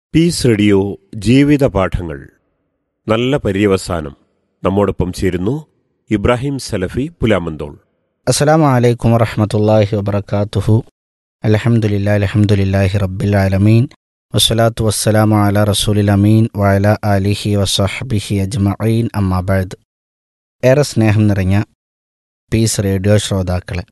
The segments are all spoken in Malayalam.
പീസ് റേഡിയോ ജീവിത പാഠങ്ങൾ നല്ല പര്യവസാനം നമ്മോടൊപ്പം ചേരുന്നു ഇബ്രാഹിം സലഫി പുലാമന്തോൾ അസ്സലാമു അലൈക്കും വറഹമത്തല്ലാഹി വബർക്കാത്തുഹു അലഹമുല്ലാ അലഹമുല്ലാഹി റബ്ബിൽ ആലമീൻ വസ്സലാത്തു വസ്സലാമു അല റസൂലിൽ അമീൻ വഅല അലിഹി വസഹബിഹി അജ്മഈൻ അമ്മാബാദ് ഏറെ സ്നേഹം നിറഞ്ഞ പീസ് റേഡിയോ ശ്രോതാക്കളെ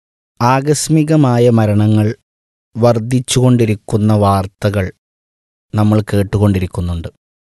ആകസ്മികമായ മരണങ്ങൾ വർദ്ധിച്ചുകൊണ്ടിരിക്കുന്ന വാർത്തകൾ നമ്മൾ കേട്ടുകൊണ്ടിരിക്കുന്നുണ്ട്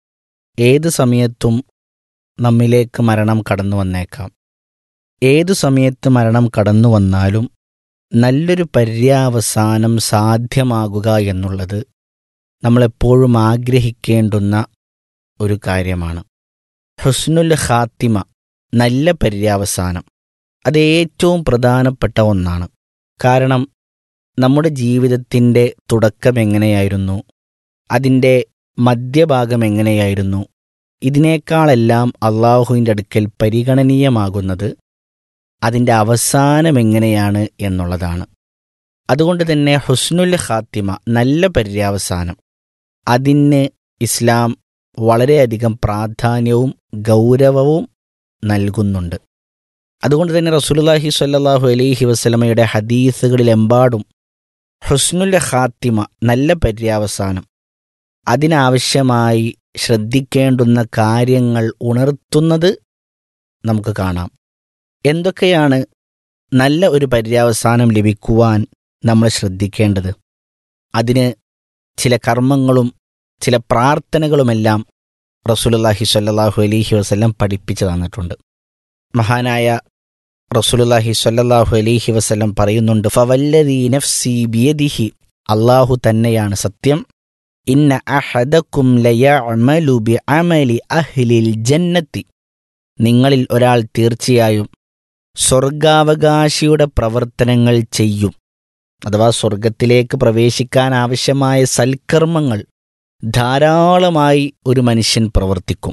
ഏത് സമയത്തും നമ്മിലേക്ക് മരണം കടന്നു വന്നേക്കാം ഏതു സമയത്ത് മരണം കടന്നു വന്നാലും നല്ലൊരു പര്യാവസാനം സാധ്യമാകുക എന്നുള്ളത് നമ്മളെപ്പോഴും ആഗ്രഹിക്കേണ്ടുന്ന ഒരു കാര്യമാണ് ഹുസ്നുൽ ഖാത്തിമ നല്ല പര്യാവസാനം അത് ഏറ്റവും പ്രധാനപ്പെട്ട ഒന്നാണ് കാരണം നമ്മുടെ ജീവിതത്തിൻ്റെ തുടക്കം എങ്ങനെയായിരുന്നു അതിൻ്റെ മധ്യഭാഗം എങ്ങനെയായിരുന്നു ഇതിനേക്കാളെല്ലാം അള്ളാഹുവിൻ്റെ അടുക്കൽ പരിഗണനീയമാകുന്നത് അതിൻ്റെ അവസാനം എങ്ങനെയാണ് എന്നുള്ളതാണ് അതുകൊണ്ട് തന്നെ ഹുസ്നുൽ ഖാത്തിമ നല്ല പര്യാവസാനം അതിന് ഇസ്ലാം വളരെയധികം പ്രാധാന്യവും ഗൗരവവും നൽകുന്നുണ്ട് അതുകൊണ്ട് തന്നെ റസൂലുള്ളാഹി സ്വല്ലല്ലാഹു അലൈഹി വസല്ലമയുടെ ഹദീസുകളിലെമ്പാടും ഹുസ്നുൽ ഖാത്തിമ നല്ല പര്യാവസാനം അതിനാവശ്യമായി ശ്രദ്ധിക്കേണ്ടുന്ന കാര്യങ്ങൾ ഉണർത്തുന്നത് നമുക്ക് കാണാം എന്തൊക്കെയാണ് നല്ല ഒരു പര്യാവസാനം ലഭിക്കുവാൻ നമ്മൾ ശ്രദ്ധിക്കേണ്ടത് അതിന് ചില കർമ്മങ്ങളും ചില പ്രാർത്ഥനകളുമെല്ലാം റസൂലുള്ളാഹി സ്വല്ലല്ലാഹു അലൈഹി വസല്ലം പഠിപ്പിച്ചു തന്നിട്ടുണ്ട് മഹാനായ റസൂലുള്ളാഹി സ്വല്ലല്ലാഹു അലൈഹി വസല്ലം പറയുന്നുണ്ട് ഫവല്ലദീ നഫ്സി ബിയദിഹി അള്ളാഹു തന്നെയാണ് സത്യം ഇന്ന അഹദക്കും ലയഅമലു ബിഅമലി അഹ്ലിൽ ജന്നത്തി നിങ്ങളിൽ ഒരാൾ തീർച്ചയായും സ്വർഗാവകാശിയുടെ പ്രവർത്തനങ്ങൾ ചെയ്യും അഥവാ സ്വർഗത്തിലേക്ക് പ്രവേശിക്കാൻ ആവശ്യമായ സൽക്കർമ്മങ്ങൾ ധാരാളമായി ഒരു മനുഷ്യൻ പ്രവർത്തിക്കും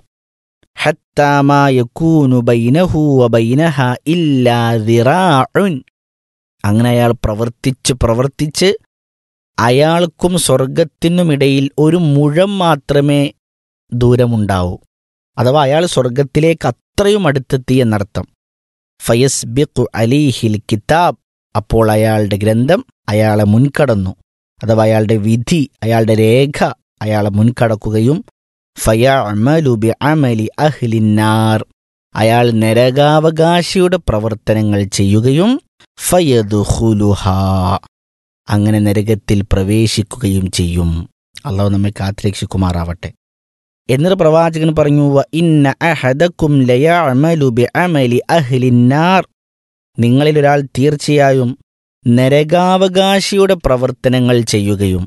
ഹത്താമായൂനു ബൈനഹു വബൈനഹ ഇല്ലാ ദിറാഉൻ അങ്ങനെ അയാൾ പ്രവർത്തിച്ച് പ്രവർത്തിച്ച് അയാൾക്കും സ്വർഗത്തിനുമിടയിൽ ഒരു മുഴം മാത്രമേ ദൂരമുണ്ടാവൂ അഥവാ അയാൾ സ്വർഗത്തിലേക്ക് അത്രയും അടുത്തെത്തി എന്നർത്ഥം ഫയസ്ബിഖു അലിഹിൽ കിതാബ് അപ്പോൾ അയാളുടെ ഗ്രന്ഥം അയാളെ മുൻകടന്നു അഥവാ അയാളുടെ വിധി അയാളുടെ രേഖ അയാളെ മുൻകടക്കുകയും ഫയഅമലു ബിഅമലി അഹ്ലിന്നാർ അയാൾ നരകാവകാശിയുടെ പ്രവർത്തനങ്ങൾ ചെയ്യുകയും ഫയദുഖുലുഹ അങ്ങനെ നരകത്തിൽ പ്രവേശിക്കുകയും ചെയ്യും അള്ളാഹു നമ്മെ കാത്തിരക്ഷിക്കുമാറാവട്ടെ എന്നിട്ട് പ്രവാചകൻ പറഞ്ഞു വ ഇന്ന അഹദക്കും ലയഅമലു ബിഅമലി അഹ്ലിന്നാർ നിങ്ങളിൽ ഒരാൾ തീർച്ചയായും നരകാവകാശിയുടെ പ്രവർത്തനങ്ങൾ ചെയ്യുകയും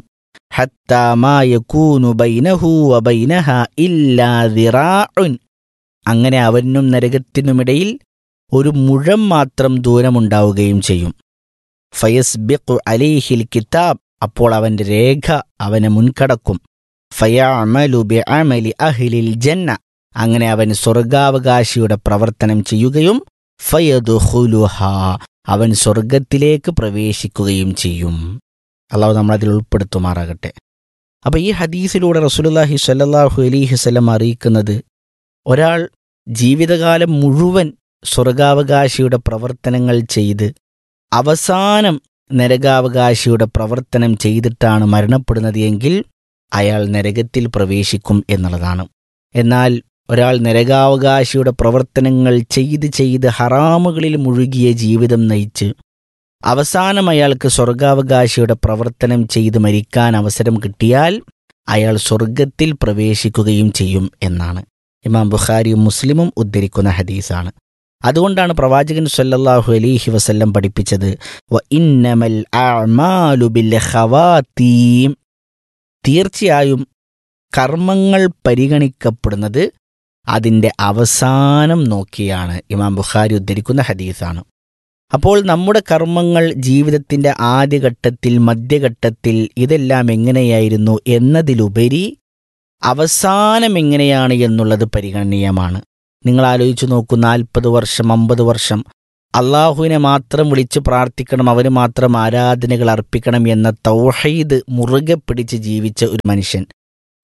ഹത്താമായൂനു ബൈനഹു വബൈനഹ ഇല്ലാ ദിറാഉൻ അങ്ങനെ അവനും നരകത്തിനുമിടയിൽ ഒരു മുഴം മാത്രം ദൂരമുണ്ടാവുകയും ചെയ്യും ഫയസ്ബിഖു അലൈഹിൽ കിതാബ് അപ്പോൾ അവന്റെ രേഖ അവനെ മുൻകടക്കും ഫയാമലു ബിഅമലി അഹ്ലിൽ ജന്ന അങ്ങനെ അവൻ സ്വർഗാവകാശിയുടെ പ്രവർത്തനം ചെയ്യുകയും ഫയദുഖുലുഹ അവൻ സ്വർഗത്തിലേക്ക് പ്രവേശിക്കുകയും ചെയ്യും അള്ളാഹു നമ്മളതിൽ ഉൾപ്പെടുത്തുമാറാകട്ടെ അപ്പോൾ ഈ ഹദീസിലൂടെ റസൂലുള്ളാഹി സ്വല്ലല്ലാഹു അലൈഹി വസല്ലം അറിയിക്കുന്നത് ഒരാൾ ജീവിതകാലം മുഴുവൻ സ്വർഗാവകാശിയുടെ പ്രവർത്തനങ്ങൾ ചെയ്ത് അവസാനം നരകാവകാശിയുടെ പ്രവർത്തനം ചെയ്തിട്ടാണ് മരണപ്പെടുന്നത് എങ്കിൽ അയാൾ നരകത്തിൽ പ്രവേശിക്കും എന്നുള്ളതാണ് എന്നാൽ ഒരാൾ നരകാവകാശിയുടെ പ്രവർത്തനങ്ങൾ ചെയ്ത് ചെയ്ത് ഹറാമുകളിൽ മുഴുകിയ ജീവിതം നയിച്ച് അവസാനം അയാൾക്ക് സ്വർഗാവകാശിയുടെ പ്രവർത്തനം ചെയ്ത് മരിക്കാൻ അവസരം കിട്ടിയാൽ അയാൾ സ്വർഗത്തിൽ പ്രവേശിക്കുകയും ചെയ്യും എന്നാണ് ഇമാം ബുഖാരിയും മുസ്ലിമും ഉദ്ധരിക്കുന്ന ഹദീസാണ് അതുകൊണ്ടാണ് പ്രവാചകൻ സല്ലല്ലാഹു അലൈഹി വസല്ലം പഠിപ്പിച്ചത് വ ഇന്നമൽ അഅ്മാലു ബിൽ ഖവാതീം തീർച്ചയായും കർമ്മങ്ങൾ പരിഗണിക്കപ്പെടുന്നത് അതിൻ്റെ അവസാനം നോക്കിയാണ് ഇമാം ബുഖാരി ഉദ്ധരിക്കുന്ന ഹദീസാണ് അപ്പോൾ നമ്മുടെ കർമ്മങ്ങൾ ജീവിതത്തിൻ്റെ ആദ്യഘട്ടത്തിൽ മധ്യഘട്ടത്തിൽ ഇതെല്ലാം എങ്ങനെയായിരുന്നു എന്നതിലുപരി അവസാനം എങ്ങനെയാണ് എന്നുള്ളത് പരിഗണനീയമാണ് നിങ്ങൾ ആലോചിച്ചു നോക്കൂ നാൽപ്പത് വർഷം അമ്പത് വർഷം അള്ളാഹുവിനെ മാത്രം വിളിച്ച് പ്രാർത്ഥിക്കണം അവന് മാത്രം ആരാധനകൾ അർപ്പിക്കണം എന്ന തൗഹീദ് മുറുകെ പിടിച്ച് ജീവിച്ച ഒരു മനുഷ്യൻ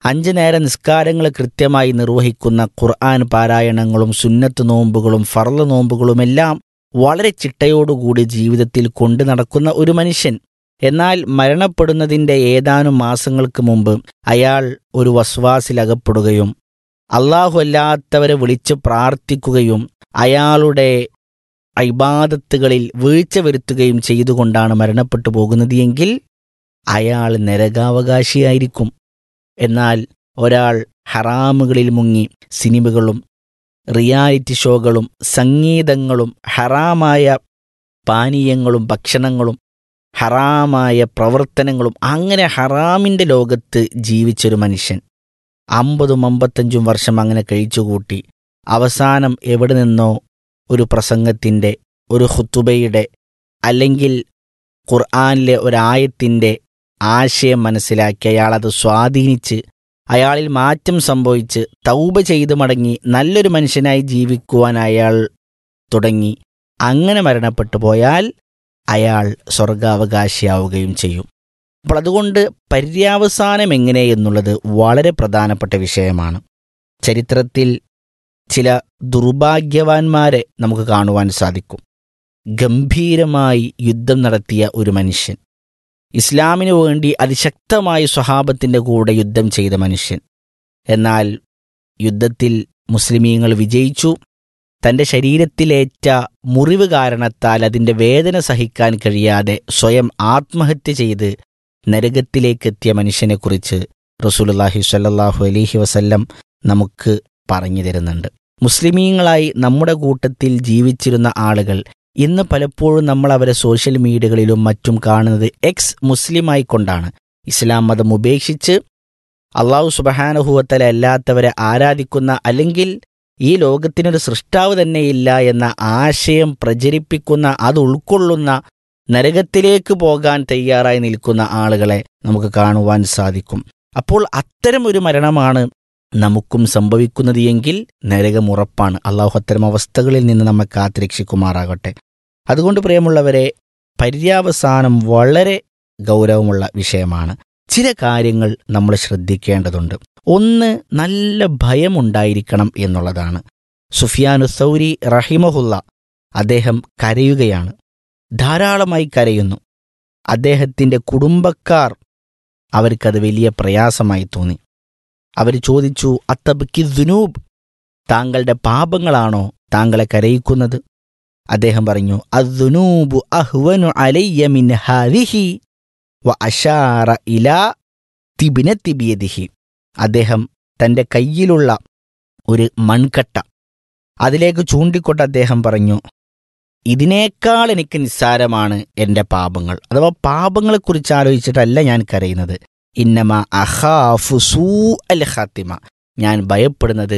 അഞ്ച് നേര നിസ്കാരങ്ങൾ കൃത്യമായി നിർവഹിക്കുന്ന ഖുർആൻ പാരായണങ്ങളും സുന്നത്ത് നോമ്പുകളും ഫർള് നോമ്പുകളുമെല്ലാം വളരെ ചിട്ടയോടുകൂടി ജീവിതത്തിൽ കൊണ്ടു നടക്കുന്ന ഒരു മനുഷ്യൻ എന്നാൽ മരണപ്പെടുന്നതിൻ്റെ ഏതാനും മാസങ്ങൾക്ക് മുമ്പ് അയാൾ ഒരു വസ്വാസിലകപ്പെടുകയും അള്ളാഹു അല്ലാത്തവരെ വിളിച്ച് പ്രാർത്ഥിക്കുകയും അയാളുടെ ഇബാദത്തുകളിൽ വീഴ്ച വരുത്തുകയും ചെയ്തുകൊണ്ടാണ് മരണപ്പെട്ടു പോകുന്നത് എങ്കിൽ അയാൾ നരകാവകാശിയായിരിക്കും എന്നാൽ ഒരാൾ ഹറാമുകളിൽ മുങ്ങി സിനിമകളും റിയാലിറ്റി ഷോകളും സംഗീതങ്ങളും ഹറാമായ പാനീയങ്ങളും ഭക്ഷണങ്ങളും ഹറാമായ പ്രവർത്തനങ്ങളും അങ്ങനെ ഹറാമിൻ്റെ ലോകത്ത് ജീവിച്ചൊരു മനുഷ്യൻ അമ്പതും അമ്പത്തഞ്ചും വർഷം അങ്ങനെ കഴിച്ചുകൂട്ടി അവസാനം എവിടെ നിന്നോ ഒരു പ്രസംഗത്തിൻ്റെ ഒരു ഹുത്തുബയുടെ അല്ലെങ്കിൽ ഖുർആാനിലെ ഒരായത്തിൻ്റെ ആശയം മനസ്സിലാക്കി അയാളത് സ്വാധീനിച്ച് അയാളിൽ മാറ്റം സംഭവിച്ച് തൗബ ചെയ്തു മടങ്ങി നല്ലൊരു മനുഷ്യനായി ജീവിക്കുവാൻ അയാൾ തുടങ്ങി അങ്ങനെ മരണപ്പെട്ടു പോയാൽ അയാൾ സ്വർഗാവകാശിയാവുകയും ചെയ്യും അപ്പോൾ അതുകൊണ്ട് പര്യവസാനം എങ്ങനെ എന്നുള്ളത് വളരെ പ്രധാനപ്പെട്ട വിഷയമാണ് ചരിത്രത്തിൽ ചില ദുർഭാഗ്യവാന്മാരെ നമുക്ക് കാണുവാൻ സാധിക്കും ഗംഭീരമായി യുദ്ധം നടത്തിയ ഒരു മനുഷ്യൻ ഇസ്ലാമിനു വേണ്ടി അതിശക്തമായി സ്വഹാബത്തിൻ്റെ കൂടെ യുദ്ധം ചെയ്ത മനുഷ്യൻ എന്നാൽ യുദ്ധത്തിൽ മുസ്ലിമീങ്ങൾ വിജയിച്ചു തൻ്റെ ശരീരത്തിലേറ്റ മുറിവ് കാരണത്താൽ അതിൻ്റെ വേദന സഹിക്കാൻ കഴിയാതെ സ്വയം ആത്മഹത്യ ചെയ്ത് നരകത്തിലേക്കെത്തിയ മനുഷ്യനെക്കുറിച്ച് റസൂലുള്ളാഹി സ്വല്ലല്ലാഹു അലൈഹി വസല്ലം നമുക്ക് പറഞ്ഞു തരുന്നുണ്ട് മുസ്ലിമീങ്ങളായി നമ്മുടെ കൂട്ടത്തിൽ ജീവിച്ചിരുന്ന ആളുകൾ ഇന്ന് പലപ്പോഴും നമ്മൾ അവരെ സോഷ്യൽ മീഡിയകളിലും മറ്റും കാണുന്നത് എക്സ് മുസ്ലിമായി കൊണ്ടാണ് ഇസ്ലാം മതം ഉപേക്ഷിച്ച് അള്ളാഹു സുബഹാനുഭൂവത്തല അല്ലാത്തവരെ ആരാധിക്കുന്ന അല്ലെങ്കിൽ ഈ ലോകത്തിനൊരു സൃഷ്ടാവ് തന്നെയില്ല എന്ന ആശയം പ്രചരിപ്പിക്കുന്ന അത് ഉൾക്കൊള്ളുന്ന നരകത്തിലേക്ക് പോകാൻ തയ്യാറായി നിൽക്കുന്ന ആളുകളെ നമുക്ക് കാണുവാൻ സാധിക്കും അപ്പോൾ അത്തരം ഒരു മരണമാണ് നമുക്കും സംഭവിക്കുന്നത് എങ്കിൽ നരകം ഉറപ്പാണ് അള്ളാഹു അത്തരം അവസ്ഥകളിൽ നിന്ന് നമ്മെ കാത്തുരക്ഷിക്കുമാറാകട്ടെ അതുകൊണ്ട് പ്രിയമുള്ളവരെ പര്യവസാനം വളരെ ഗൗരവമുള്ള വിഷയമാണ് ചില കാര്യങ്ങൾ നമ്മൾ ശ്രദ്ധിക്കേണ്ടതുണ്ട് ഒന്ന് നല്ല ഭയമുണ്ടായിരിക്കണം എന്നുള്ളതാണ് സുഫിയാനു സൗരി റഹിമഹുല്ല അദ്ദേഹം കരയുകയാണ് ധാരാളമായി കരയുന്നു അദ്ദേഹത്തിൻ്റെ കുടുംബക്കാർ അവർക്കത് വലിയ പ്രയാസമായി തോന്നി അവർ ചോദിച്ചു അത്തബിക്ക് ദുനൂബ് താങ്കളുടെ പാപങ്ങളാണോ താങ്കളെ കരയിക്കുന്നത് അദ്ദേഹം പറഞ്ഞു അദ്ദുനൂബു അഹ്വനു അലയ്യ മിൻ ഹാദിഹി വ അഷാറ ഇലാ തിബിനത്തി ബിയദിഹി അദ്ദേഹം തൻ്റെ കയ്യിലുള്ള ഒരു മൺകട്ട അതിലേക്ക് ചൂണ്ടിക്കൊണ്ട് അദ്ദേഹം പറഞ്ഞു ഇതിനേക്കാൾ എനിക്ക് നിസ്സാരമാണ് എൻ്റെ പാപങ്ങൾ അഥവാ പാപങ്ങളെക്കുറിച്ച് ആലോചിച്ചിട്ടല്ല ഞാൻ കരയുന്നത് ഇന്നമ അഹാഫു സൂ അൽ ഖാത്തിമ ഞാൻ ഭയപ്പെടുന്നത്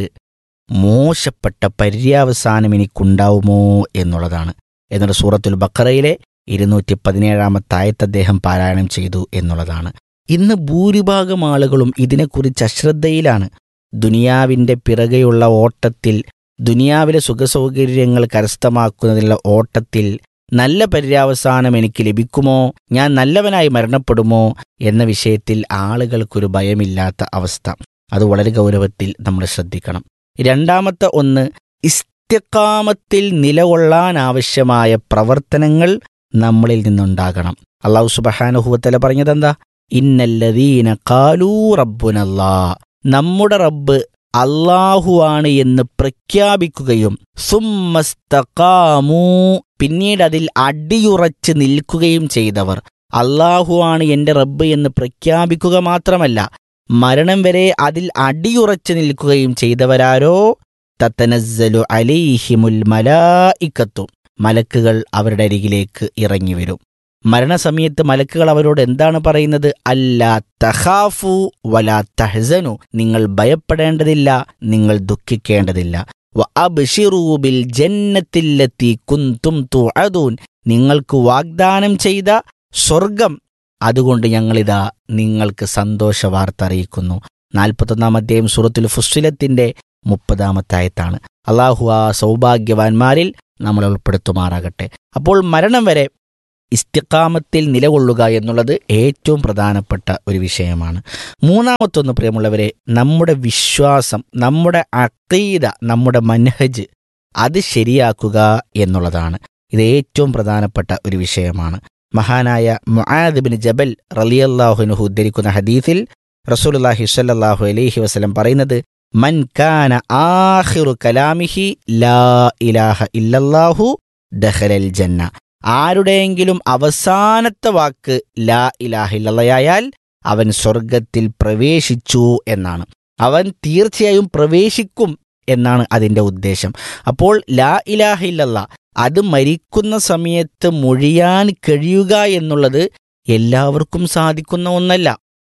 മോശപ്പെട്ട പര്യവസാനം എനിക്കുണ്ടാവുമോ എന്നുള്ളതാണ് എന്നിട്ട് സൂറത്തുൽ ബക്കറയിലെ ഇരുന്നൂറ്റി പതിനേഴാമത്തെ ആയത്ത് അദ്ദേഹം പാരായണം ചെയ്തു എന്നുള്ളതാണ് ഇന്ന് ഭൂരിഭാഗം ആളുകളും ഇതിനെക്കുറിച്ച് അശ്രദ്ധയിലാണ് ദുനിയാവിൻ്റെ പിറകെയുള്ള ഓട്ടത്തിൽ ദുനിയാവിലെ സുഖസൗകര്യങ്ങൾ കരസ്ഥമാക്കുന്നതിനുള്ള ഓട്ടത്തിൽ നല്ല പര്യവസാനം എനിക്ക് ലഭിക്കുമോ ഞാൻ നല്ലവനായി മരണപ്പെടുമോ എന്ന വിഷയത്തിൽ ആളുകൾക്കൊരു ഭയമില്ലാത്ത അവസ്ഥ അത് വളരെ ഗൗരവത്തിൽ നമ്മൾ ശ്രദ്ധിക്കണം രണ്ടാമത്തെ ഒന്ന് ഇസ്തിക്കാമത്തിൽ നിലകൊള്ളാൻ ആവശ്യമായ പ്രവർത്തനങ്ങൾ നമ്മളിൽ നിന്നുണ്ടാകണം അള്ളാഹു സുബഹാനുഹുവത്തല പറഞ്ഞതെന്താ ഇന്നല്ലദീന കാലൂ റബ്ബുനല്ലാ നമ്മുടെ റബ്ബ് അള്ളാഹുവാണ് എന്ന് പ്രഖ്യാപിക്കുകയും സുമ്മസ്തക്കാമൂ പിന്നീട് അതിൽ അടിയുറച്ച് നിൽക്കുകയും ചെയ്തവർ അള്ളാഹുവാണ് എൻ്റെ റബ്ബ് എന്ന് പ്രഖ്യാപിക്കുക മാത്രമല്ല മരണം വരെ അതിൽ അടിയുറച്ച് നിൽക്കുകയും ചെയ്തവരാരോ തത്തനസ്സലു അലൈഹിമുൽ മലായിക്കത്തു മലക്കുകൾ അവരുടെ അരികിലേക്ക് ഇറങ്ങി വരും മരണസമയത്ത് മലക്കുകൾ അവരോട് എന്താണ് പറയുന്നത് അല്ലാ തഹാഫു വലാ തഹസനു നിങ്ങൾ ഭയപ്പെടേണ്ടതില്ല നിങ്ങൾ ദുഃഖിക്കേണ്ടതില്ല വ അബ്ശിറൂ ബിൽ ജന്നത്തില്ലത്തി കുന്തും തുഅദൂൻ നിങ്ങൾക്ക് വാഗ്ദാനം ചെയ്ത സ്വർഗം അതുകൊണ്ട് ഞങ്ങളിതാ നിങ്ങൾക്ക് സന്തോഷ വാർത്ത അറിയിക്കുന്നു നാൽപ്പത്തൊന്നാം അധ്യായം സൂറത്തുൽ ഫുസ്സുലത്തിന്റെ മുപ്പതാമത്തെ ആയത്താണ് അള്ളാഹു ആ സൗഭാഗ്യവാന്മാരിൽ നമ്മൾ ഉൾപ്പെടുത്തുമാറാകട്ടെ അപ്പോൾ മരണം വരെ ഇസ്തിക്കാമത്തിൽ നിലകൊള്ളുക എന്നുള്ളത് ഏറ്റവും പ്രധാനപ്പെട്ട ഒരു വിഷയമാണ് മൂന്നാമത്തൊന്ന് പ്രിയമുള്ളവരെ നമ്മുടെ വിശ്വാസം നമ്മുടെ അക്കീത നമ്മുടെ മനഹജ് അത് ശരിയാക്കുക എന്നുള്ളതാണ് ഇത് ഏറ്റവും പ്രധാനപ്പെട്ട ഒരു വിഷയമാണ് മഹാനായ മുആദിബിൻ ജബൽ റലിയല്ലാഹുനുഹു ഉദ്ധരിക്കുന്ന ഹദീസിൽ റസൂലുള്ളാഹി സ്വല്ലല്ലാഹു അലൈഹി വസല്ലം പറയുന്നത് മൻ കാന ആഖിറു കലാമിഹി ലാ ഇലാഹ ഇല്ലല്ലാഹു ദഖലൽ ജന്ന ആരുടെയെങ്കിലും അവസാനത്തെ വാക്ക് ലാ ഇലാഹ ഇല്ലല്ലയായാൽ അവൻ സ്വർഗത്തിൽ പ്രവേശിച്ചു എന്നാണ് അവൻ തീർച്ചയായും പ്രവേശിക്കും എന്നാണ് അതിൻ്റെ ഉദ്ദേശം അപ്പോൾ ലാ ഇലാഹ ഇല്ലല്ല അത് മരിക്കുന്ന സമയത്ത് മൊഴിയാൻ കഴിയുക എന്നുള്ളത് എല്ലാവർക്കും സാധിക്കുന്ന ഒന്നല്ല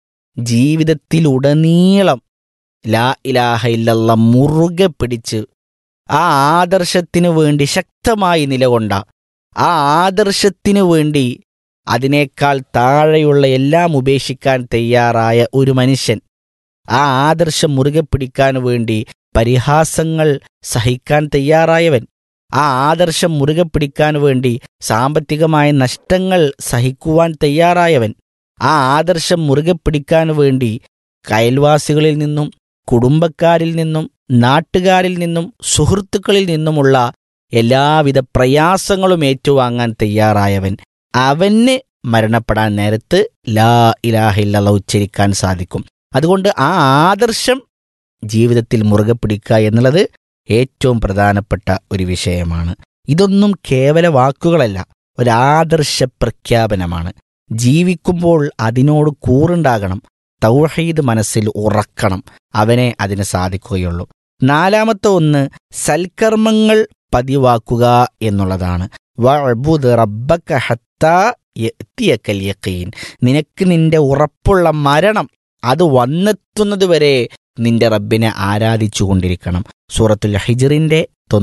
ജീവിതത്തിലുടനീളം ലാ ഇലാഹ ഇല്ലല്ല മുറുകെ പിടിച്ച് ആ ആദർശത്തിനു വേണ്ടി ശക്തമായി നിലകൊണ്ട ആ ആദർശത്തിനു വേണ്ടി അതിനേക്കാൾ താഴെയുള്ള എല്ലാം ഉപേക്ഷിക്കാൻ തയ്യാറായ ഒരു മനുഷ്യൻ ആ ആദർശം മുറുകെ പിടിക്കാൻ വേണ്ടി പരിഹാസങ്ങൾ സഹിക്കാൻ തയ്യാറായവൻ ആ ആദർശം മുറുകെ പിടിക്കാൻ വേണ്ടി സാമ്പത്തികമായ നഷ്ടങ്ങൾ സഹിക്കുവാൻ തയ്യാറായവൻ ആ ആദർശം മുറുകെ പിടിക്കാൻ വേണ്ടി അയൽവാസികളിൽ നിന്നും കുടുംബക്കാരിൽ നിന്നും നാട്ടുകാരിൽ നിന്നും സുഹൃത്തുക്കളിൽ നിന്നുമുള്ള എല്ലാവിധ പ്രയാസങ്ങളും ഏറ്റുവാങ്ങാൻ തയ്യാറായവൻ അവന് മരണപ്പെടാൻ നേരത്ത് ലാ ഇലാഹില്ല ഉച്ചരിക്കാൻ സാധിക്കും അതുകൊണ്ട് ആ ആദർശം ജീവിതത്തിൽ മുറുകെ പിടിക്കുക എന്നുള്ളത് ഏറ്റവും പ്രധാനപ്പെട്ട ഒരു വിഷയമാണ് ഇതൊന്നും കേവല വാക്കുകളല്ല ഒരാദർശ പ്രഖ്യാപനമാണ് ജീവിക്കുമ്പോൾ അതിനോട് കൂറുണ്ടാകണം തൗഹീദ് മനസ്സിൽ ഉറക്കണം അവനെ അതിന് സാധിക്കുകയുള്ളൂ നാലാമത്തെ ഒന്ന് സൽക്കർമ്മങ്ങൾ പതിവാക്കുക എന്നുള്ളതാണ് വഅ്ബുദ് റബ്ബക ഹത്താ യഅ്തിയക്കൽ യഖീൻ നിനക്ക് നിന്റെ ഉറപ്പുള്ള മരണം അത് വന്നെത്തുന്നതുവരെ നിന്റെ റബ്ബിനെ ആരാധിച്ചു കൊണ്ടിരിക്കണം സൂറത്തുൽ ഹിജറിന്റെ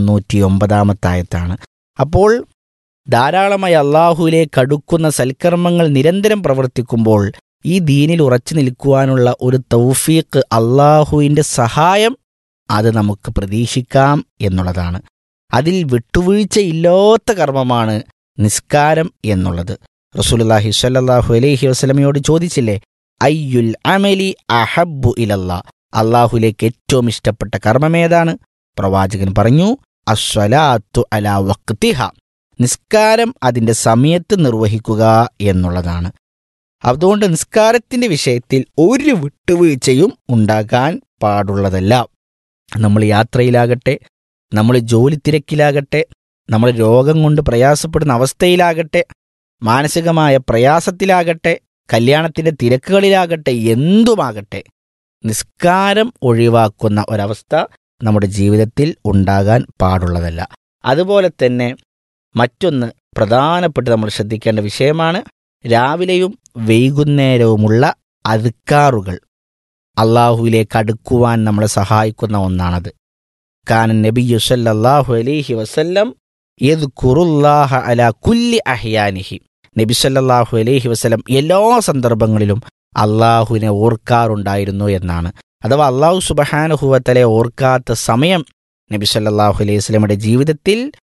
തൊണ്ണൂറ്റിയൊമ്പതാമത്തായത്താണ് അപ്പോൾ ധാരാളമായി അള്ളാഹുവിലേക്ക് അടുക്കുന്ന സൽക്കർമ്മങ്ങൾ നിരന്തരം പ്രവർത്തിക്കുമ്പോൾ ഈ ദീനിൽ ഉറച്ചു നിൽക്കുവാനുള്ള ഒരു തൗഫീഖ് അള്ളാഹുവിൻ്റെ സഹായം അത് നമുക്ക് പ്രതീക്ഷിക്കാം എന്നുള്ളതാണ് അതിൽ വിട്ടുവീഴ്ചയില്ലാത്ത കർമ്മമാണ് നിസ്കാരം എന്നുള്ളത് റസൂലുള്ളാഹി സ്വല്ലല്ലാഹു അലൈഹി വസല്ലമയോട് ചോദിച്ചില്ലേ അയ്യുൽ അമലി അഹബ്ബു ഇലല്ലാ അള്ളാഹുലേക്ക് ഏറ്റവും ഇഷ്ടപ്പെട്ട കർമ്മമേതാണ് പ്രവാചകൻ പറഞ്ഞു അസ്വലാത്തു അലാ വക്തിഹ നിസ്കാരം അതിൻ്റെ സമയത്ത് നിർവഹിക്കുക എന്നുള്ളതാണ് അതുകൊണ്ട് നിസ്കാരത്തിൻ്റെ വിഷയത്തിൽ ഒരു വിട്ടുവീഴ്ചയും ഉണ്ടാകാൻ പാടുള്ളതല്ല നമ്മൾ യാത്രയിലാകട്ടെ നമ്മൾ ജോലി തിരക്കിലാകട്ടെ നമ്മൾ രോഗം കൊണ്ട് പ്രയാസപ്പെടുന്ന അവസ്ഥയിലാകട്ടെ മാനസികമായ പ്രയാസത്തിലാകട്ടെ കല്യാണത്തിൻ്റെ തിരക്കുകളിലാകട്ടെ എന്തുമാകട്ടെ നിസ്കാരം ഒഴിവാക്കുന്ന ഒരവസ്ഥ നമ്മുടെ ജീവിതത്തിൽ ഉണ്ടാകാൻ പാടുള്ളതല്ല അതുപോലെ തന്നെ മറ്റൊന്ന് പ്രധാനപ്പെട്ട് നമ്മൾ ശ്രദ്ധിക്കേണ്ട വിഷയമാണ് രാവിലെയും വൈകുന്നേരവുമുള്ള അധിക്കാറുകൾ അള്ളാഹുവിലേക്ക് അടുക്കുവാൻ നമ്മളെ സഹായിക്കുന്ന ഒന്നാണത് കാനൻ നബിയു സല്ലല്ലാഹു അലൈഹി വസല്ലം യദ്കുറുല്ലാഹ അലാ കുല്ലി അഹ്യാനിഹി നബി സല്ലല്ലാഹു അലൈഹി വസല്ലം എല്ലാ സന്ദർഭങ്ങളിലും അള്ളാഹുവിനെ ഓർക്കാറുണ്ടായിരുന്നു എന്നാണ് അഥവാ അള്ളാഹു സുബഹാനുഹുവത്തലെ ഓർക്കാത്ത സമയം നബി സല്ലല്ലാഹു അലൈഹി വസല്ലമയുടെ ജീവിതത്തിൽ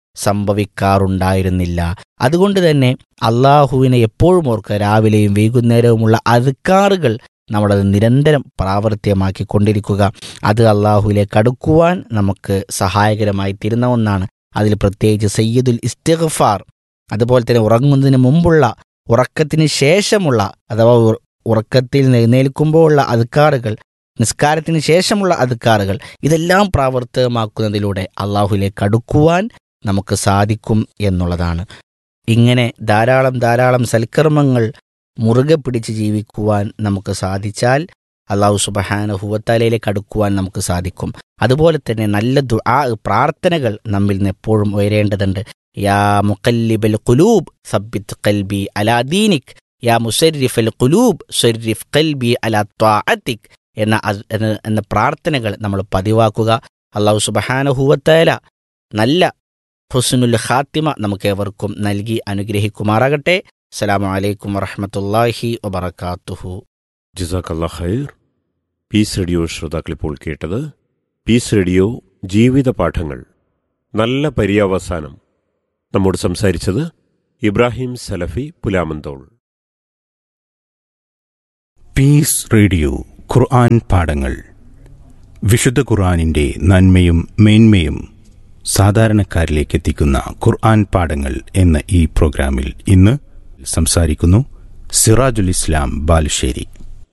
സംഭവിക്കാറുണ്ടായിരുന്നില്ല അതുകൊണ്ട് തന്നെ അള്ളാഹുവിനെ എപ്പോഴും ഓർക്കുക രാവിലെയും വൈകുന്നേരവുമുള്ള അധികാറുകൾ നമ്മളത് നിരന്തരം പ്രാവർത്തികമാക്കി കൊണ്ടിരിക്കുക അത് അള്ളാഹുവിലേക്ക് അടുക്കുവാൻ നമുക്ക് സഹായകരമായി തീരുന്ന ഒന്നാണ് അതിൽ പ്രത്യേകിച്ച് സയ്യിദുൽ ഇസ്തിഗ്ഫാർ അതുപോലെ തന്നെ ഉറങ്ങുന്നതിന് മുമ്പുള്ള ഉറക്കത്തിന് ശേഷമുള്ള അഥവാ ഉറ- ഉറക്കത്തിൽ എഴുന്നേൽക്കുമ്പോഴുള്ള അധികാറുകൾ നിസ്കാരത്തിന് ശേഷമുള്ള അധികാറുകൾ ഇതെല്ലാം പ്രാവർത്തികമാക്കുന്നതിലൂടെ അള്ളാഹുലേക്ക് അടുക്കുവാൻ നമുക്ക് സാധിക്കും എന്നുള്ളതാണ് ഇങ്ങനെ ധാരാളം ധാരാളം സൽക്കർമ്മങ്ങൾ മുറുകെ പിടിച്ച് ജീവിക്കുവാൻ നമുക്ക് സാധിച്ചാൽ അള്ളാഹു സുബഹാനുഹുവത്താലയിലേക്ക് അടുക്കുവാൻ നമുക്ക് സാധിക്കും അതുപോലെ തന്നെ നല്ല ദുആ പ്രാർത്ഥനകൾ നമ്മിൽ നിന്ന് എപ്പോഴും ഉയരേണ്ടതുണ്ട് യാ മുക്കല്ലിബൽ ഖുലൂബ് സബ്ബിത്ത് ഖൽബി അലാ ദീനിക് യാ മുസരിഫൽ ഖുലൂബ് സരിഫ് ഖൽബി അലാ ത്വാഅത്തിക് എന്ന അസ്- എന്ന- എന്ന പ്രാർത്ഥനകൾ നമ്മൾ പതിവാക്കുക അള്ളാഹു സുബഹാനുഹുവത്താല നല്ല ഹുസ്നുൽ ഖാത്തിമ നമുക്കേവർക്കും നൽകി അനുഗ്രഹിക്കുമാറാകട്ടെ അസ്സലാമു അലൈക്കും വറഹ്മത്തുള്ളാഹി വബറകാതുഹു ജസാക്കല്ലാ ഖൈർ പീസ് റേഡിയോ ശ്രോതാക്കൾ ഇപ്പോൾ കേട്ടത് പീസ് റേഡിയോ ജീവിത പാഠങ്ങൾ നല്ല പര്യവസാനം നമ്മോട് സംസാരിച്ചത് ഇബ്രാഹിം സലഫി പുലാമന്തോൾ പീസ് റേഡിയോ ഖുർആൻ പാഠങ്ങൾ വിശുദ്ധ ഖുർആനിൻ്റെ നന്മയും മേന്മയും സാധാരണക്കാരിലേക്ക് എത്തിക്കുന്ന ഖുർആൻ പാഠങ്ങൾ എന്ന ഈ പ്രോഗ്രാമിൽ ഇന്ന് സംസാരിക്കുന്നു സിറാജുൽ ഇസ്ലാം ബാലുശ്ശേരി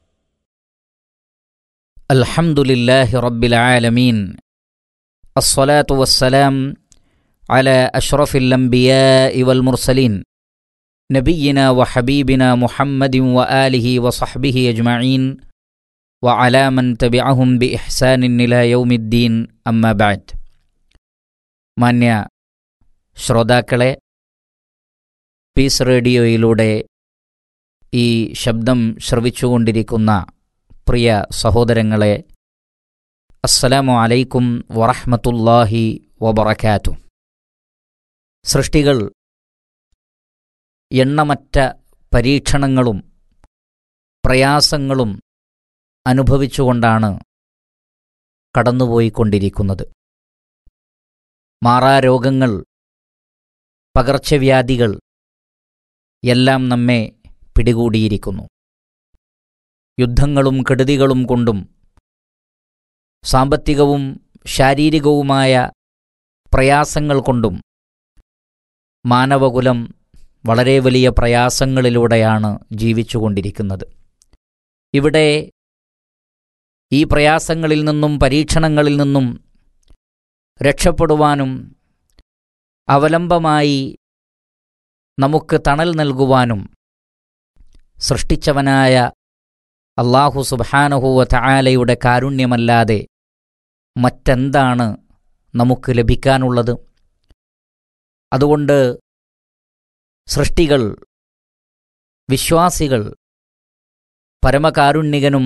الحمد لله رب العالمين الصلاة والسلام على أشرف الأنبياء والمرسلين نبينا وحبيبنا محمد وآله وصحبه أجمعين وعلى من تبعهم بإحسان إلى يوم الدين أما بعد മാന്യ ശ്രോതാക്കളെ പീസ് റേഡിയോയിലൂടെ ഈ ശബ്ദം ശ്രവിച്ചുകൊണ്ടിരിക്കുന്ന പ്രിയ സഹോദരങ്ങളെ അസ്സലാമു അലൈക്കും വറഹ്മത്തുള്ളാഹി വബറകാതു സൃഷ്ടികൾ എണ്ണമറ്റ പരീക്ഷണങ്ങളും പ്രയാസങ്ങളും അനുഭവിച്ചുകൊണ്ടാണ് കടന്നുപോയിക്കൊണ്ടിരിക്കുന്നത് മാറാരോഗങ്ങൾ പകർച്ചവ്യാധികൾ എല്ലാം നമ്മെ പിടികൂടിയിരിക്കുന്നു യുദ്ധങ്ങളും കെടുതികളും കൊണ്ടും സാമ്പത്തികവും ശാരീരികവുമായ പ്രയാസങ്ങൾ കൊണ്ടും മാനവകുലം വളരെ വലിയ പ്രയാസങ്ങളിലൂടെയാണ് ജീവിച്ചുകൊണ്ടിരിക്കുന്നത് ഇവിടെ ഈ പ്രയാസങ്ങളിൽ നിന്നും പരീക്ഷണങ്ങളിൽ നിന്നും രക്ഷപ്പെടുവാനും അവലംബമായി നമുക്ക് തണൽ നൽകുവാനും സൃഷ്ടിച്ചവനായ അള്ളാഹു സുബാനഹുവ തആലയുടെ കാരുണ്യമല്ലാതെ മറ്റെന്താണ് നമുക്ക് ലഭിക്കാനുള്ളത് അതുകൊണ്ട് സൃഷ്ടികൾ വിശ്വാസികൾ പരമകാരുണ്യകനും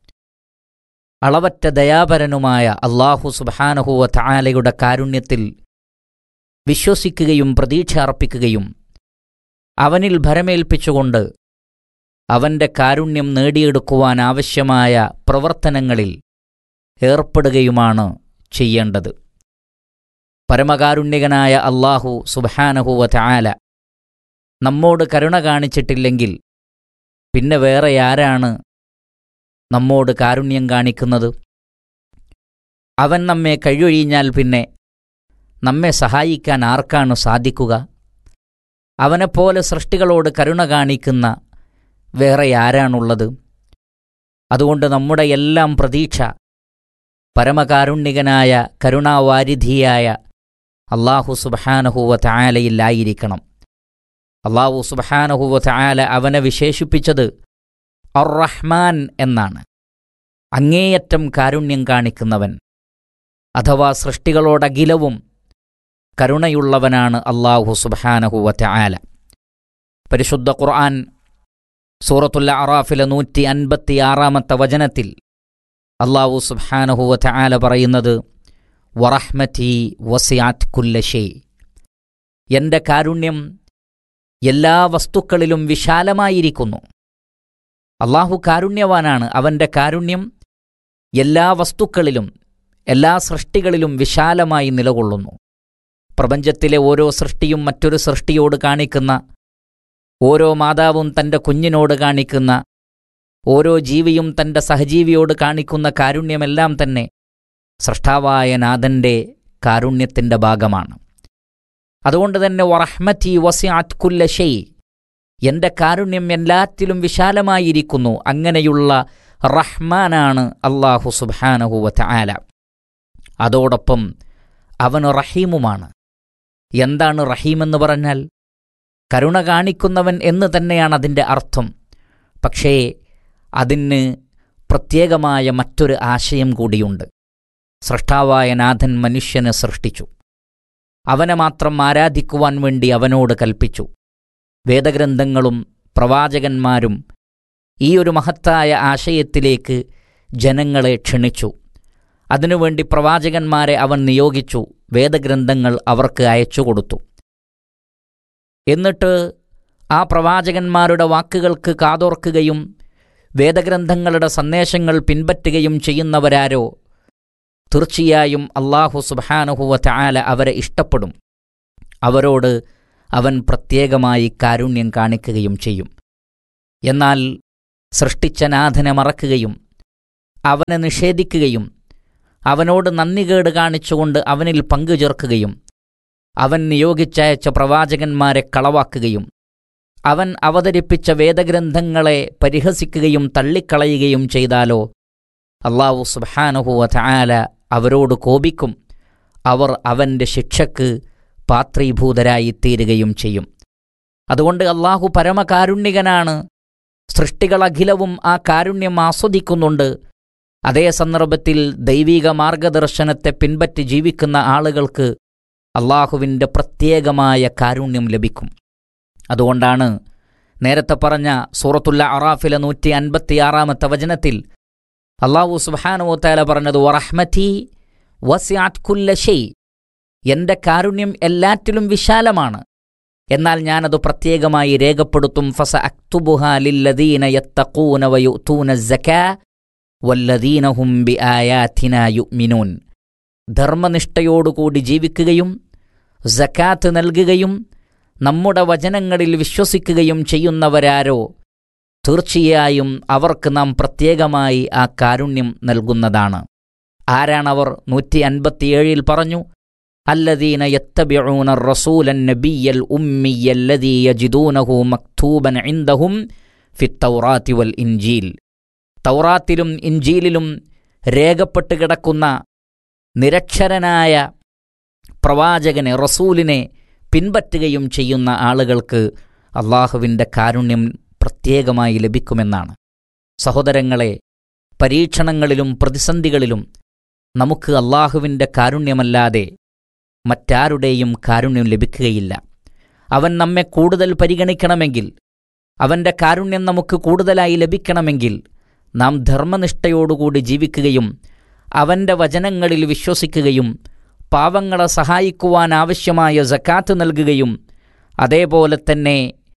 അളവറ്റ ദയാപരനുമായ അള്ളാഹു സുബാനഹുവ തആലയുടെ കാരുണ്യത്തിൽ വിശ്വസിക്കുകയും പ്രതീക്ഷ അർപ്പിക്കുകയും അവനിൽ ഭരമേൽപ്പിച്ചുകൊണ്ട് അവന്റെ കാരുണ്യം നേടിയെടുക്കുവാൻ ആവശ്യമായ പ്രവർത്തനങ്ങളിൽ ഏർപ്പെടുകയുമാണ് ചെയ്യേണ്ടത് പരമകാരുണ്യകനായ അള്ളാഹു സുബാനഹുവ ചായാല നമ്മോട് കരുണ കാണിച്ചിട്ടില്ലെങ്കിൽ പിന്നെ വേറെ ആരാണ് നമ്മോട് കാരുണ്യം കാണിക്കുന്നത് അവൻ നമ്മെ കഴിയൊഴിഞ്ഞാൽ പിന്നെ നമ്മെ സഹായിക്കാൻ ആർക്കാണ് സാധിക്കുക അവനെപ്പോലെ സൃഷ്ടികളോട് കരുണ കാണിക്കുന്ന വേറെ ആരാണുള്ളത് അതുകൊണ്ട് നമ്മുടെ എല്ലാം പ്രതീക്ഷ പരമകാരുണ്യകനായ കരുണാവാരിധിയായ അള്ളാഹു സുബഹാനഹുവ ചായാലയിലായിരിക്കണം അള്ളാഹു സുബഹാനഹുവ ചായാല അവനെ വിശേഷിപ്പിച്ചത് അർ റഹ്മാൻ എന്നാണ് അങ്ങേയറ്റം കാരുണ്യം കാണിക്കുന്നവൻ അഥവാ സൃഷ്ടികളോടഖിലവും കരുണയുള്ളവനാണ് അള്ളാഹു സുബഹാനഹുവ ചായാല പരിശുദ്ധ ഖുർആൻ സൂറത്തുല്ല അറാഫിലെ നൂറ്റി അൻപത്തിയാറാമത്തെ വചനത്തിൽ അള്ളാഹു സുബ്ഹാനഹുവ ചായാല പറയുന്നത് വറഹ്മതി വസിയാറ്റ് കുല്ലഷേ എൻ്റെ കാരുണ്യം എല്ലാ വസ്തുക്കളിലും വിശാലമായിരിക്കുന്നു അള്ളാഹു കാരുണ്യവാനാണ് അവൻ്റെ കാരുണ്യം എല്ലാ വസ്തുക്കളിലും എല്ലാ സൃഷ്ടികളിലും വിശാലമായി നിലകൊള്ളുന്നു പ്രപഞ്ചത്തിലെ ഓരോ സൃഷ്ടിയും മറ്റൊരു സൃഷ്ടിയോട് കാണിക്കുന്ന ഓരോ മാതാവും തൻ്റെ കുഞ്ഞിനോട് കാണിക്കുന്ന ഓരോ ജീവിയും തൻ്റെ സഹജീവിയോട് കാണിക്കുന്ന കാരുണ്യമെല്ലാം തന്നെ സൃഷ്ടാവായ നാഥൻ്റെ കാരുണ്യത്തിൻ്റെ ഭാഗമാണ് അതുകൊണ്ട് തന്നെ വറഹ്മറ്റി വസിയാറ്റ് കുല്ല ഷെയ് എൻ്റെ കാരുണ്യം എല്ലാറ്റിലും വിശാലമായിരിക്കുന്നു അങ്ങനെയുള്ള റഹ്മാനാണ് അള്ളാഹു സുബാനഹുവ ആല അതോടൊപ്പം അവൻ റഹീമുമാണ് എന്താണ് റഹീമെന്ന് പറഞ്ഞാൽ കരുണ കാണിക്കുന്നവൻ എന്ന് തന്നെയാണ് അതിൻ്റെ അർത്ഥം പക്ഷേ അതിന് പ്രത്യേകമായ മറ്റൊരു ആശയം കൂടിയുണ്ട് സൃഷ്ടാവായ നാഥൻ മനുഷ്യനെ സൃഷ്ടിച്ചു അവനെ മാത്രം ആരാധിക്കുവാൻ വേണ്ടി അവനോട് കൽപ്പിച്ചു വേദഗ്രന്ഥങ്ങളും പ്രവാചകന്മാരും ഈ ഒരു മഹത്തായ ആശയത്തിലേക്ക് ജനങ്ങളെ ക്ഷണിച്ചു അതിനുവേണ്ടി പ്രവാചകന്മാരെ അവൻ നിയോഗിച്ചു വേദഗ്രന്ഥങ്ങൾ അവർക്ക് അയച്ചു കൊടുത്തു എന്നിട്ട് ആ പ്രവാചകന്മാരുടെ വാക്കുകൾക്ക് കാതോർക്കുകയും വേദഗ്രന്ഥങ്ങളുടെ സന്ദേശങ്ങൾ പിൻപറ്റുകയും ചെയ്യുന്നവരാരോ തീർച്ചയായും അള്ളാഹു സുബാനുഹുവ ചായാല അവരെ ഇഷ്ടപ്പെടും അവരോട് അവൻ പ്രത്യേകമായി കാരുണ്യം കാണിക്കുകയും ചെയ്യും എന്നാൽ സൃഷ്ടിച്ച നാഥനെ മറക്കുകയും അവനെ നിഷേധിക്കുകയും അവനോട് നന്ദികേട് കാണിച്ചുകൊണ്ട് അവനിൽ പങ്കുചേർക്കുകയും അവൻ നിയോഗിച്ചയച്ച പ്രവാചകന്മാരെ കളവാക്കുകയും അവൻ അവതരിപ്പിച്ച വേദഗ്രന്ഥങ്ങളെ പരിഹസിക്കുകയും തള്ളിക്കളയുകയും ചെയ്താലോ അള്ളാഹു സുബാനുഹുവ ചായാല അവരോട് കോപിക്കും അവർ അവൻ്റെ ശിക്ഷക്ക് പാത്രീഭൂതരായി തീരുകയും ചെയ്യും അതുകൊണ്ട് അള്ളാഹു പരമകാരുണ്യകനാണ് സൃഷ്ടികളഖിലവും ആ കാരുണ്യം ആസ്വദിക്കുന്നുണ്ട് അതേ സന്ദർഭത്തിൽ ദൈവിക മാർഗദർശനത്തെ പിൻപറ്റി ജീവിക്കുന്ന ആളുകൾക്ക് അള്ളാഹുവിൻ്റെ പ്രത്യേകമായ കാരുണ്യം ലഭിക്കും അതുകൊണ്ടാണ് നേരത്തെ പറഞ്ഞ സൂറത്തുല്ല അറാഫിലെ നൂറ്റി അൻപത്തിയാറാമത്തെ വചനത്തിൽ അള്ളാഹു സുബാനുവത്താല പറഞ്ഞത് വറഹ്മതി വസിയാത് കുല്ല ഷെയ് എൻ്റെ കാരുണ്യം എല്ലാറ്റിലും വിശാലമാണ് എന്നാൽ ഞാനത് പ്രത്യേകമായി രേഖപ്പെടുത്തും ഫസ അക്തുബുഹ ലില്ലദീന യത്തഖൂന വയുത്തൂന സക്കാ വല്ലദീന ഹും ബി ആയാത്തിന യുമിനൂൻ ധർമ്മനിഷ്ഠയോടുകൂടി ജീവിക്കുകയും സക്കാത്ത് നൽകുകയും നമ്മുടെ വചനങ്ങളിൽ വിശ്വസിക്കുകയും ചെയ്യുന്നവരാരോ തീർച്ചയായും അവർക്ക് നാം പ്രത്യേകമായി ആ കാരുണ്യം നൽകുന്നതാണ് ആരാണവർ നൂറ്റി അൻപത്തിയേഴിൽ പറഞ്ഞു الذين يتبعون الرسول النبي الأمي الذي يجدونه مكتوبا عندهم في التوراة والإنجيل തൗറാത്തിലും ഇഞ്ചീലിലും രേഖപ്പെട്ട് കിടക്കുന്ന നിരക്ഷരനായ പ്രവാചകനെ റസൂലിനെ പിൻപറ്റുകയും ചെയ്യുന്ന ആളുകൾക്ക് അള്ളാഹുവിൻ്റെ കാരുണ്യം പ്രത്യേകമായി ലഭിക്കുമെന്നാണ് സഹോദരങ്ങളെ പരീക്ഷണങ്ങളിലും പ്രതിസന്ധികളിലും നമുക്ക് അള്ളാഹുവിൻ്റെ കാരുണ്യമല്ലാതെ മറ്റാരുടെയും കാരുണ്യം ലഭിക്കുകയില്ല അവൻ നമ്മെ കൂടുതൽ പരിഗണിക്കണമെങ്കിൽ അവൻ്റെ കാരുണ്യം നമുക്ക് കൂടുതലായി ലഭിക്കണമെങ്കിൽ നാം ധർമ്മനിഷ്ഠയോടുകൂടി ജീവിക്കുകയും അവൻ്റെ വചനങ്ങളിൽ വിശ്വസിക്കുകയും പാവങ്ങളെ സഹായിക്കുവാൻ ആവശ്യമായ സക്കാത്ത് നൽകുകയും അതേപോലെ തന്നെ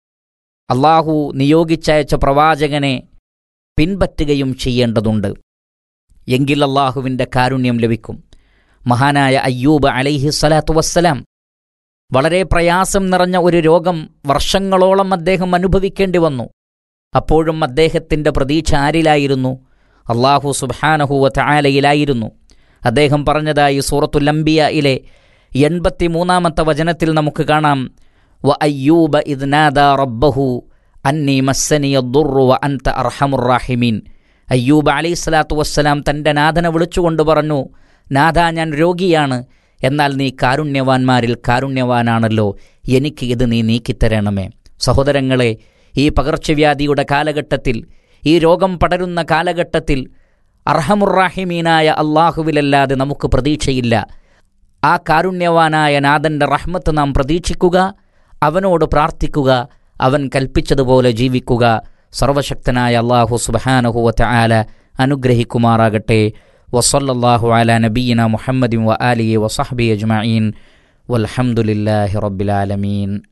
അള്ളാഹു നിയോഗിച്ചയച്ച പ്രവാചകനെ പിൻപറ്റുകയും ചെയ്യേണ്ടതുണ്ട് എങ്കിൽ അള്ളാഹുവിൻ്റെ കാരുണ്യം ലഭിക്കും മഹാനായ അയ്യൂബ് അലൈഹി സ്വലാത്തു വസ്സലാം വളരെ പ്രയാസം നിറഞ്ഞ ഒരു രോഗം വർഷങ്ങളോളം അദ്ദേഹം അനുഭവിക്കേണ്ടി വന്നു അപ്പോഴും അദ്ദേഹത്തിൻ്റെ പ്രതീക്ഷ ആരിലായിരുന്നു അള്ളാഹു സുബാനഹുവ ആലയിലായിരുന്നു അദ്ദേഹം പറഞ്ഞതായി സൂറത്തുല്ലംബിയയിലെ എൺപത്തിമൂന്നാമത്തെ വചനത്തിൽ നമുക്ക് കാണാം വ അയ്യൂബ ഇദ്നാദ റബ്ബഹു അന്നി മസ്സനിയ ദുർറു വ അൻത അർഹമുറാഹിമീൻ അയ്യൂബ് അലൈഹി സ്വലാത്തു വസ്സലാം തൻ്റെ നാഥനെ വിളിച്ചുകൊണ്ട് പറഞ്ഞു നാഥ ഞാൻ രോഗിയാണ് എന്നാൽ നീ കാരുണ്യവാന്മാരിൽ കാരുണ്യവാനാണല്ലോ എനിക്ക് ഇത് നീ നീക്കിത്തരണമേ സഹോദരങ്ങളെ ഈ പകർച്ചവ്യാധിയുടെ കാലഘട്ടത്തിൽ ഈ രോഗം പടരുന്ന കാലഘട്ടത്തിൽ അർഹമുറാഹിമീനായ അള്ളാഹുവിലല്ലാതെ നമുക്ക് പ്രതീക്ഷയില്ല ആ കാരുണ്യവാനായ നാഥൻ്റെ റഹ്മത്ത് നാം പ്രതീക്ഷിക്കുക അവനോട് പ്രാർത്ഥിക്കുക അവൻ കൽപ്പിച്ചതുപോലെ ജീവിക്കുക സർവശക്തനായ അള്ളാഹു സുബഹാനഹുവത്ത് ആല അനുഗ്രഹിക്കുമാറാകട്ടെ വസല്ലാഹു അല നബീന മുഹമ്മദ് വ ആലിയെ വസഹബി അജ്മീൻ വൽഹമുല്ലാഹി റബ്ബിലാലമീൻ